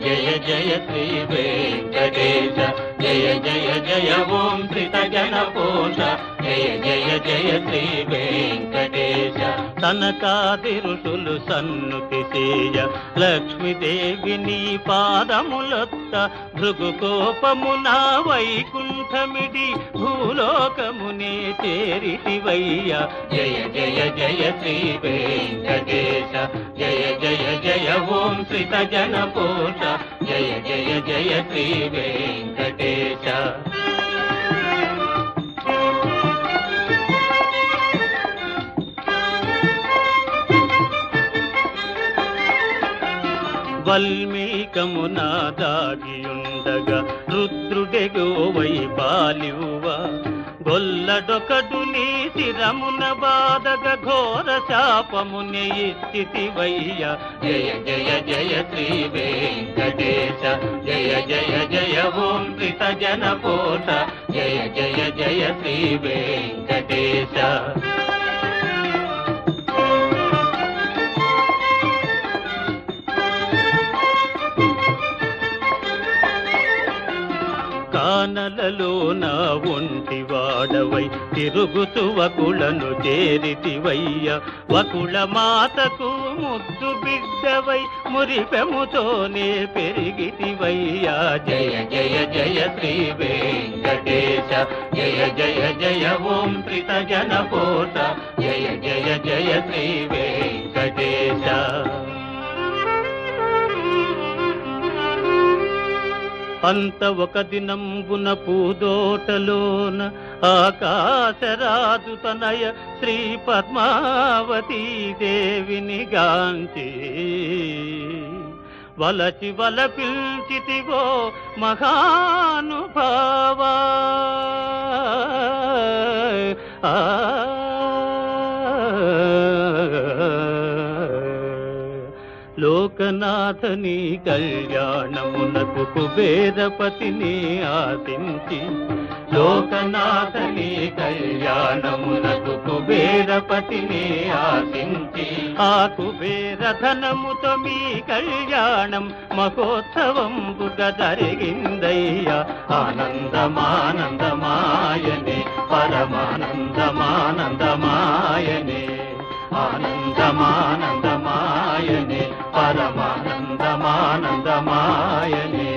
జయ జయ శ్రీ వెంకటేశ జయ జయ జయ ఓం శ్రీత జన పోష జయ జయ జయ శ్రీ వెంకటేశ తనకాది ఋషులు సన్నుతి చేయ లక్ష్మీదేవి నీ పాదములొత్త భృగు కోపమున వైకుంఠమిడి భూలోకమునే చేరితివయ్య జయ జయ జయ శ్రీ వెంకటేశ జయ జయ జయ ఓం శ్రీత జన పోష జయ జయ జయ శ్రీ వెంకటేశ వల్మీకమున దాగియుండగా రుద్రుడెగోవై బాలివువ గొల్లడొకడు నీ శిరమున బాధగ ఘోర శాపముని ఇచ్చితివయ్య జయ జయ జయ శ్రీ వెంకటేశ జయ జయ జయ ఓం కృత జన పోష జయ జయ జయ శ్రీ వెంకటేశ కానలలో నా ఒంటి వాడవై తిరుగుతు వకులను చేరితివయ్య వకుల మాతకు ముద్దు బిడ్డవై మురిపెముతోనే పెరిగితివయ్యా జయ జయ జయ శ్రీ వెంకటేశ జయ జయ జయ ఓం ప్రిత జన పోష జయ జయ జయ శ్రీ వెంకటేశ అంత ఒక దినంబున పూదోటలోన ఆకాశరాజు తనయ శ్రీ పద్మావతీ దేవిని గాంచి వలచి వల పిల్చితివో మహానుభావా ఆ లోకనాథని కళ్యాణమునకు కుబేరపతిని ఆశించి లోకనాథని కళ్యాణమునకు కుబేరపతిని ఆశించి ఆ కుబేర ధనముతో మీ కళ్యాణం మహోత్సవంబుగా జరిగిందయ్యా ఆనందమానందమాయనే పరమానందమానందమాయనే ఆనందమానందమాయనే పరమానందమానందమాయనే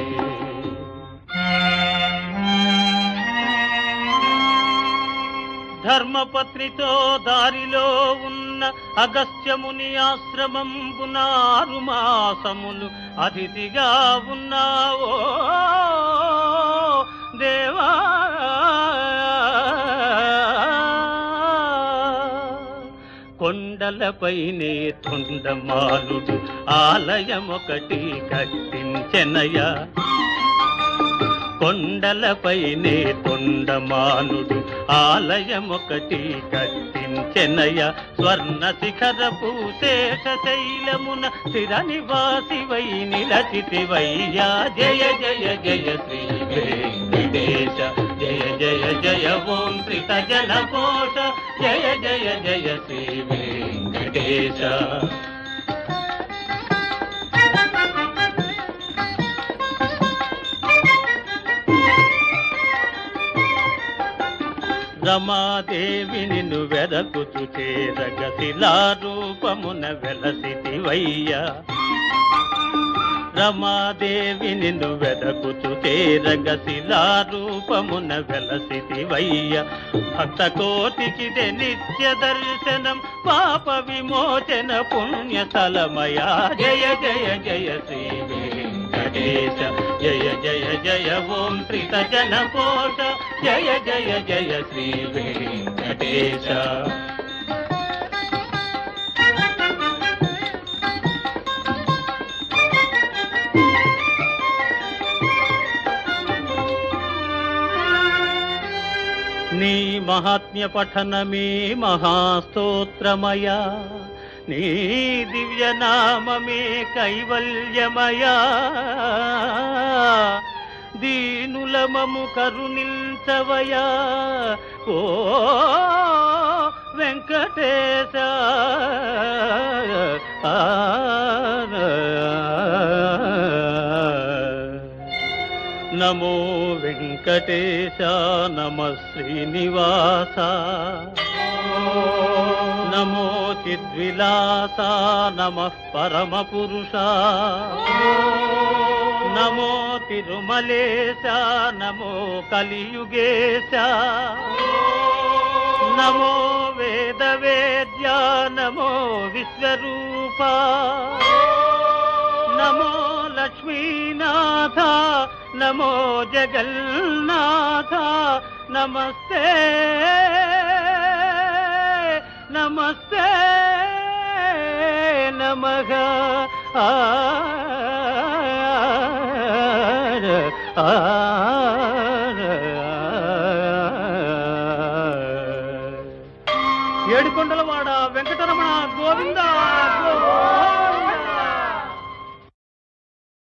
ధర్మపత్నితో దారిలో ఉన్న అగస్త్యముని ఆశ్రమంబునారు మాసములు అతిథిగా ఉన్నావో దేవా కొండలపైనే తొండమాలుడు ఆలయమొకటి కట్టించెనయా కొండలపైనే తొండమానుడు ఆలయమొకటి కట్టించెనయ స్వర్ణ శిఖరపు శేష శైలమున స్థిర నివాసివై నిలచితివయ్యా జయ జయ జయ శ్రీ వెంకటేశ జయ జయ జయ ఓం శ్రీత జన కోశ జయ జయ జయ శ్రీ వెంకటేశ రమాదేవి నిన్ను వెదకుచు చేరగ శిలారూపమున వెలసితివయ్యా రమాదేవి నిన్ను వెదకుచు చేరగ శిలారూపమున వెలసితివయ్య భక్త కోటికిదే నిత్య దర్శనం పాప విమోచన పుణ్య తలమయా జయ జయ జయ శ్రీ వెంకటేశ జయ జయ జయ ఓం శ్రీత జన కోశ జయ జయ జయ శ్రీ వెంకటేశ నీ మహాత్మ్య పఠనమే మహాస్తోత్రమయా నీ దివ్య నామమే కైవల్యమయా దీనులమము కరుణించవయా ఓ వెంకటేశ ఆ నమో వెంకటేశ నమ శ్రీనివాస నమో చిద్విలాస నమ పరమ పురుష నమో తిరుమలేశ నమో కలియుగేశ నమో వేద వేద్య నమో విశ్వరూప నమో లక్ష్మీనాథ నమో జగన్నాథ నమస్తే నమస్తే నమః ఆ ఏడుకొండలవాడ వెంకటరమణ గోవిందా